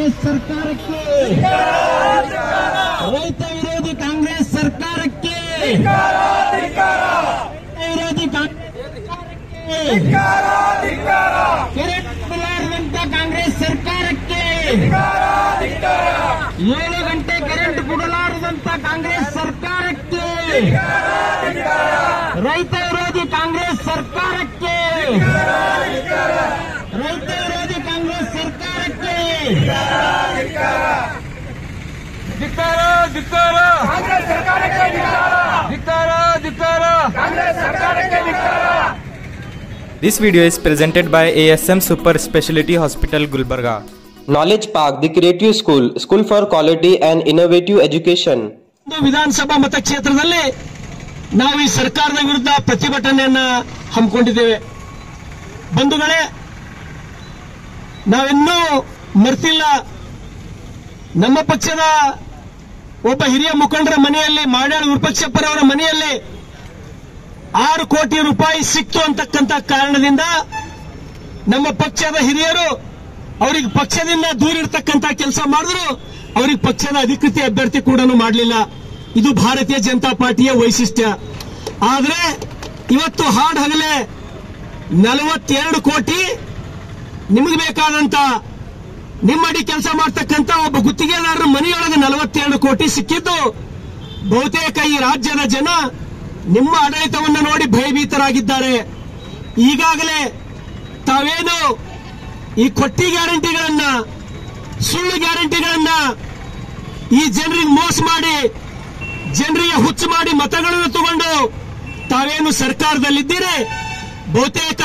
ಕಾಂಗ್ರೆಸ್ ಸರ್ಕಾರಕ್ಕೆ ರೈತ ವಿರೋಧಿ ಕಾಂಗ್ರೆಸ್ ಸರ್ಕಾರಕ್ಕೆ ರೈತ ವಿರೋಧಿ ಕಾಂಗ್ರೆಸ್ ಸರ್ಕಾರಕ್ಕೆ ಕೆರೆಟ್ ಬಿಡಲಾರದಂತ ಕಾಂಗ್ರೆಸ್ ಸರ್ಕಾರಕ್ಕೆ ಏಳು ಗಂಟೆ ಕರೆಂಟ್ ಕೊಡಲಾರದಂತ ಕಾಂಗ್ರೆಸ್ ಸರ್ಕಾರಕ್ಕೆ ರೈತ ವಿರೋಧಿ ಕಾಂಗ್ರೆಸ್ ಸರ್ಕಾರಕ್ಕೆ ರೈತ ವಿರೋಧಿ ಕಾಂಗ್ರೆಸ್ ಸರ್ಕಾರಕ್ಕೆ ಧಿಕ್ಕಾರ ಧಿಕ್ಕಾರ ಧಿಕ್ಕಾರ ಧಿಕ್ಕಾರ This video is presented by ASM Super Speciality Hospital Gulbarga. Knowledge Park, the Creative School, School for Quality and Innovative Education. ಒಂದು ವಿಧಾನಸಭಾ ಮತಕ್ಷೇತ್ರದಲ್ಲಿ ನಾವು ಈ ಸರ್ಕಾರದ ವಿರುದ್ಧ ಪ್ರತಿಭಟನೆಯನ್ನ ಹಮ್ಮಿಕೊಂಡಿದ್ದೇವೆ ಬಂಧುಗಳೇ ನಾವಿನ್ನೂ ಮರ್ತಿಲ್ಲ ನಮ್ಮ ಪಕ್ಷದ ಒಬ್ಬ ಹಿರಿಯ ಮುಖಂಡರ ಮನೆಯಲ್ಲಿ ಮಾಡ್ಯಾಳ ವಿಪಕ್ಷಪ್ಪರವರ ಮನೆಯಲ್ಲಿ ಆರು ಕೋಟಿ ರೂಪಾಯಿ ಸಿಕ್ತು ಅಂತಕ್ಕಂಥ ಕಾರಣದಿಂದ ನಮ್ಮ ಪಕ್ಷದ ಹಿರಿಯರು ಅವ್ರಿಗೆ ಪಕ್ಷದಿಂದ ದೂರ ಇರ್ತಕ್ಕಂಥ ಕೆಲಸ ಮಾಡಿದ್ರು ಅವ್ರಿಗೆ ಪಕ್ಷದ ಅಧಿಕೃತ ಅಭ್ಯರ್ಥಿ ಕೂಡ ಮಾಡಲಿಲ್ಲ ಇದು ಭಾರತೀಯ ಜನತಾ ಪಾರ್ಟಿಯ ವೈಶಿಷ್ಟ್ಯ ಆದ್ರೆ ಇವತ್ತು ಹಾಡ್ ಹಗಲೇ ನಲವತ್ತೆರಡು ಕೋಟಿ ನಿಮಗೆ ಬೇಕಾದಂತ ನಿಮ್ಮಡಿ ಕೆಲಸ ಮಾಡ್ತಕ್ಕಂಥ ಒಬ್ಬ ಗುತ್ತಿಗೆದಾರರ ಮನೆಯೊಳಗೆ ನಲವತ್ತೆರಡು ಕೋಟಿ ಸಿಕ್ಕಿದ್ದು ಬಹುತೇಕ ಈ ರಾಜ್ಯದ ಜನ ನಿಮ್ಮ ಆಡಳಿತವನ್ನು ನೋಡಿ ಭಯಭೀತರಾಗಿದ್ದಾರೆ ಈಗಾಗಲೇ ತಾವೇನು ಈ ಕೊಟ್ಟಿ ಗ್ಯಾರಂಟಿಗಳನ್ನ ಸುಳ್ಳು ಗ್ಯಾರಂಟಿಗಳನ್ನ ಈ ಜನರಿಗೆ ಮೋಸ ಮಾಡಿ ಜನರಿಗೆ ಹುಚ್ಚು ಮಾಡಿ ಮತಗಳನ್ನು ತಗೊಂಡು ತಾವೇನು ಸರ್ಕಾರದಲ್ಲಿದ್ದೀರಿ ಬಹುತೇಕ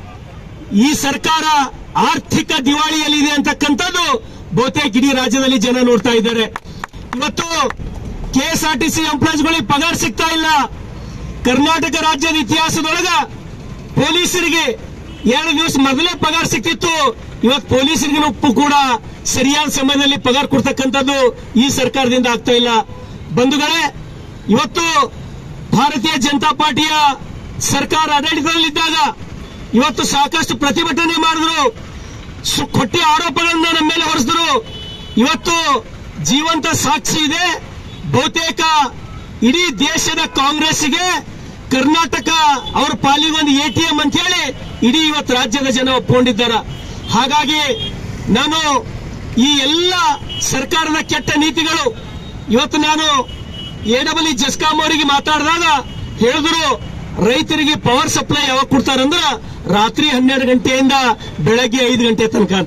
ಈ ಸರ್ಕಾರ ಆರ್ಥಿಕ ದಿವಾಳಿಯಲ್ಲಿದೆ ಅಂತಕ್ಕಂಥದ್ದು ಬಹುತೇಕ ಇಡೀ ರಾಜ್ಯದಲ್ಲಿ ಜನ ನೋಡ್ತಾ ಇದ್ದಾರೆ ಇವತ್ತು ಕೆಎಸ್ಆರ್ಟಿಸಿ ಎಂಪ್ಲಾಯ್ಸ್ಗಳಿಗೆ ಪಗಾರ ಸಿಗ್ತಾ ಇಲ್ಲ ಕರ್ನಾಟಕ ರಾಜ್ಯದ ಇತಿಹಾಸದೊಳಗ ಪೊಲೀಸರಿಗೆ ಎರಡು ದಿವಸ ಮೊದಲೇ ಪಗಾರ ಸಿಕ್ತಿತ್ತು ಇವತ್ತು ಪೊಲೀಸರಿಗೆ ಉಪ್ಪು ಕೂಡ ಸರಿಯಾದ ಸಮಯದಲ್ಲಿ ಪಗಾರ ಕೊಡ್ತಕ್ಕಂಥದ್ದು ಈ ಸರ್ಕಾರದಿಂದ ಆಗ್ತಾ ಇಲ್ಲ ಬಂಧುಗಳೇ ಇವತ್ತು ಭಾರತೀಯ ಜನತಾ ಪಾರ್ಟಿಯ ಸರ್ಕಾರ ಆಡಳಿತದಲ್ಲಿದ್ದಾಗ ಇವತ್ತು ಸಾಕಷ್ಟು ಪ್ರತಿಭಟನೆ ಮಾಡಿದ್ರು ಸು- ಕೊಟ್ಟಿ ಆರೋಪಗಳನ್ನ ನಮ್ಮ ಮೇಲೆ ಹೊರಿಸಿದ್ರು ಇವತ್ತು ಜೀವಂತ ಸಾಕ್ಷಿ ಇದೆ ಬಹುತೇಕ ಇಡೀ ದೇಶದ ಕಾಂಗ್ರೆಸ್ಗೆ ಕರ್ನಾಟಕ ಅವ್ರ ಪಾಲಿಗೆ ಒಂದು ಎಟಿಎಂ ಅಂತ ಹೇಳಿ ಇಡೀ ಇವತ್ತು ರಾಜ್ಯದ ಜನ ಒಪ್ಕೊಂಡಿದ್ದಾರೆ ಹಾಗಾಗಿ ನಾನು ಈ ಎಲ್ಲ ಸರ್ಕಾರದ ಕೆಟ್ಟ ನೀತಿಗಳು ಇವತ್ತು ನಾನು ಎ ಡಬಲ್ ಇ ಜಸ್ಕಾಂ ಅವರಿಗೆ ಮಾತಾಡಿದಾಗ ಹೇಳಿದ್ರು ರೈತರಿಗೆ ಪವರ್ ಸಪ್ಲೈ ಯಾವಾಗ ಕೊಡ್ತಾರಂದ್ರ ರಾತ್ರಿ ಹನ್ನೆರಡು ಗಂಟೆಯಿಂದ ಬೆಳಗ್ಗೆ ಐದು ಗಂಟೆ ತನಕ ಅಂತ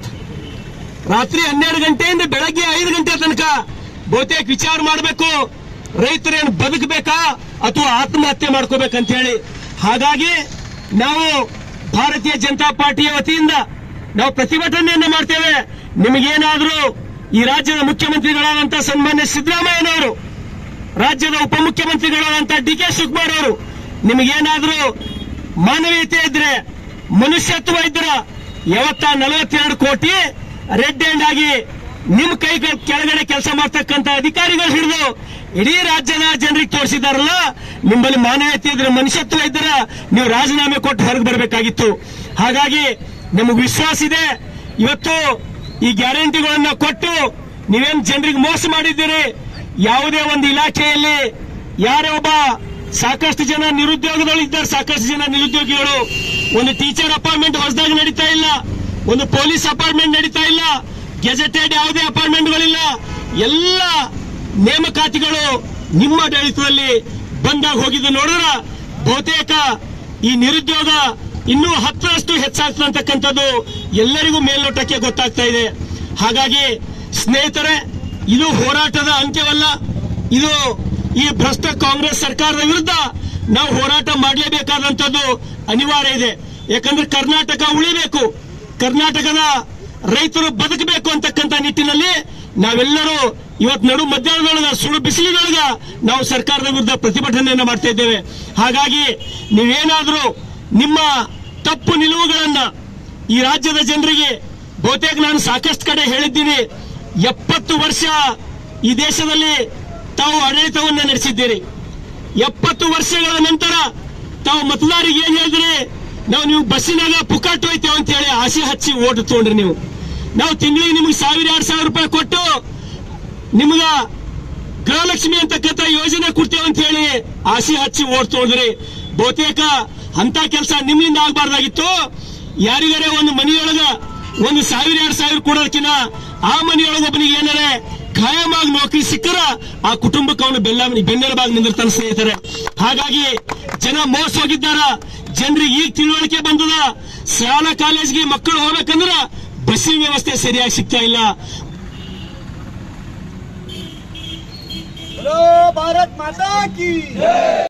ರಾತ್ರಿ ಹನ್ನೆರಡು ಗಂಟೆಯಿಂದ ಬೆಳಗ್ಗೆ ಐದು ಗಂಟೆ ತನಕ ಬಹುತೇಕ ವಿಚಾರ ಮಾಡಬೇಕು ರೈತರೇನು ಬದುಕಬೇಕಾ ಅಥವಾ ಆತ್ಮಹತ್ಯೆ ಮಾಡ್ಕೋಬೇಕಂತ ಹೇಳಿ ಹಾಗಾಗಿ ನಾವು ಭಾರತೀಯ ಜನತಾ ಪಾರ್ಟಿಯ ವತಿಯಿಂದ ನಾವು ಪ್ರತಿಭಟನೆಯನ್ನ ಮಾಡ್ತೇವೆ ನಿಮಗೇನಾದ್ರೂ ಈ ರಾಜ್ಯದ ಮುಖ್ಯಮಂತ್ರಿಗಳಾದಂಥ ಸನ್ಮಾನ್ಯ ಸಿದ್ದರಾಮಯ್ಯನವರು ರಾಜ್ಯದ ಉಪಮುಖ್ಯಮಂತ್ರಿಗಳಾದಂಥ ಡಿ ಕೆ ಶಿವಕುಮಾರ್ ಅವರು ನಿಮಗೇನಾದ್ರೂ ಮಾನವೀಯತೆ ಇದ್ರೆ ಮನುಷ್ಯತ್ವ ಇದ್ರೆ ಯಾವತ್ತ ನಲವತ್ತೆರಡು ಕೋಟಿ ರೆಡ್ ಹ್ಯಾಂಡ್ ಆಗಿ ನಿಮ್ ಕೈ ಕೆ- ಕೆಳಗಡೆ ಕೆಲಸ ಮಾಡ್ತಕ್ಕಂಥ ಅಧಿಕಾರಿಗಳು ಹಿಡಿದು ಇಡೀ ರಾಜ್ಯದ ಜನರಿಗೆ ತೋರಿಸಿದಾರಲ್ಲ ನಿಮ್ಮಲ್ಲಿ ಮಾನವೀಯತೆ ಇದ್ರೆ ಮನುಷ್ಯತ್ವ ಇದ್ರೆ ನೀವು ರಾಜೀನಾಮೆ ಕೊಟ್ಟು ಹೊರಗೆ ಬರಬೇಕಾಗಿತ್ತು ಹಾಗಾಗಿ ನಮಗೆ ವಿಶ್ವಾಸ ಇದೆ ಇವತ್ತು ಈ ಗ್ಯಾರಂಟಿಗಳನ್ನ ಕೊಟ್ಟು ನೀವೇನ್ ಜನರಿಗೆ ಮೋಸ ಮಾಡಿದ್ದೀರಿ ಯಾವುದೇ ಒಂದು ಇಲಾಖೆಯಲ್ಲಿ ಯಾರೇ ಒಬ್ಬ ಸಾಕಷ್ಟು ಜನ ನಿರುದ್ಯೋಗದಲ್ಲಿದ್ದಾರೆ ಸಾಕಷ್ಟು ಜನ ನಿರುದ್ಯೋಗಿಗಳು ಒಂದು ಟೀಚರ್ ಅಪಾಯಿಂಟ್ಮೆಂಟ್ ಹೊಸದಾಗಿ ನಡೀತಾ ಇಲ್ಲ ಒಂದು ಪೊಲೀಸ್ ಅಪಾಯಿಂಟ್ಮೆಂಟ್ ನಡೀತಾ ಇಲ್ಲ ಗೆಜೆಟೆಡ್ ಯಾವುದೇ ಅಪಾಯಿಂಟ್ಮೆಂಟ್ಗಳಿಲ್ಲ ಎಲ್ಲ ನೇಮಕಾತಿಗಳು ನಿಮ್ಮ ಆಡಳಿತದಲ್ಲಿ ಬಂದಾಗ ಹೋಗಿದ್ದು ನೋಡಿದ್ರ ಬಹುತೇಕ ಈ ನಿರುದ್ಯೋಗ ಇನ್ನೂ ಹತ್ತರಷ್ಟು ಹೆಚ್ಚಾಗ್ತದೆ ಅಂತಕ್ಕಂಥದ್ದು ಎಲ್ಲರಿಗೂ ಮೇಲ್ನೋಟಕ್ಕೆ ಗೊತ್ತಾಗ್ತಾ ಇದೆ ಹಾಗಾಗಿ ಸ್ನೇಹಿತರೆ ಇದು ಹೋರಾಟದ ಅಂತ್ಯವಲ್ಲ ಇದು ಈ ಭ್ರಷ್ಟ ಕಾಂಗ್ರೆಸ್ ಸರ್ಕಾರದ ವಿರುದ್ಧ ನಾವು ಹೋರಾಟ ಮಾಡಲೇಬೇಕಾದಂಥದ್ದು ಅನಿವಾರ್ಯ ಇದೆ ಯಾಕಂದ್ರೆ ಕರ್ನಾಟಕ ಉಳಿಬೇಕು ಕರ್ನಾಟಕದ ರೈತರು ಬದುಕಬೇಕು ಅಂತಕ್ಕಂಥ ನಿಟ್ಟಿನಲ್ಲಿ ನಾವೆಲ್ಲರೂ ಇವತ್ತು ನಡು ಮಧ್ಯಾಹ್ನದೊಳಗ ಸುಡು ಬಿಸಿಲಿನೊಳಗ ನಾವು ಸರ್ಕಾರದ ವಿರುದ್ಧ ಪ್ರತಿಭಟನೆಯನ್ನ ಮಾಡ್ತಾ ಇದ್ದೇವೆ ಹಾಗಾಗಿ ನೀವೇನಾದ್ರೂ ನಿಮ್ಮ ತಪ್ಪು ನಿಲುವುಗಳನ್ನ ಈ ರಾಜ್ಯದ ಜನರಿಗೆ ಬಹುತೇಕ ನಾನು ಸಾಕಷ್ಟು ಕಡೆ ಹೇಳಿದ್ದೀನಿ ಎಪ್ಪತ್ತು ವರ್ಷ ಈ ದೇಶದಲ್ಲಿ ತಾವು ಆಡಳಿತವನ್ನ ನಡೆಸಿದ್ದೀರಿ ಎಪ್ಪತ್ತು ವರ್ಷಗಳ ನಂತರ ತಾವು ಮತದಾರಿಗೆ ಏನ್ ಹೇಳಿದ್ರಿ ನಾವು ನೀವು ಬಸ್ಸಿನಾಗ ಪುಕಾಟ್ ಹೋಯ್ತೇವೆ ಅಂತ ಹೇಳಿ ಆಸೆ ಹಚ್ಚಿ ಓಟ್ ತಗೊಂಡ್ರಿ ನೀವು ನಾವು ತಿಂಗಳಿಗೆ ನಿಮ್ಗೆ ಸಾವಿರ ಎರಡ್ ಸಾವಿರ ರೂಪಾಯಿ ನಿಮ್ಗ ಗೃಹಲಕ್ಷ್ಮಿ ಅಂತಕ್ಕಂಥ ಯೋಜನೆ ಕೊಡ್ತೇವೆ ಅಂತ ಹೇಳಿ ಆಸೆ ಹಚ್ಚಿ ಓಟ್ ತೊಳೆದ್ರಿ ಬಹುತೇಕ ಅಂತ ಕೆಲಸ ನಿಮ್ಮಿಂದ ಆಗ್ಬಾರ್ದಾಗಿತ್ತು ಯಾರಿಗಾರೆ ಒಂದು ಮನೆಯೊಳಗ ಒಂದು ಸಾವಿರ ಎರಡ್ ಸಾವಿರ ಕೊಡೋದಕ್ಕಿಂತ ಆ ಮನೆಯೊಳಗ ಒಬ್ಬನಿಗೆ ಏನಾರೆ ಖಾಯಮಾಗಿ ನೌಕರಿ ಸಿಕ್ಕರ ಆ ಕುಟುಂಬಕ್ಕೆ ಅವನು ಬೆಲ್ಲ ಬೆನ್ನೆಲುಬಾಗಿ ನಿಂದಿರ್ತಾನೆ ಸ್ನೇಹಿತರೆ ಹಾಗಾಗಿ ಜನ ಮೋಸ ಹೋಗಿದ್ದಾರ ಜನರಿಗೆ ಈಗ ತಿಳುವಳಿಕೆ ಬಂದದ ಶಾಲಾ ಕಾಲೇಜ್ಗೆ ಮಕ್ಕಳು ಹೋಗ್ಬೇಕಂದ್ರ ಬಸ್ಸಿನ ವ್ಯವಸ್ಥೆ ಸರಿಯಾಗಿ ಸಿಗ್ತಾ ಇಲ್ಲ बोलो भारत माता की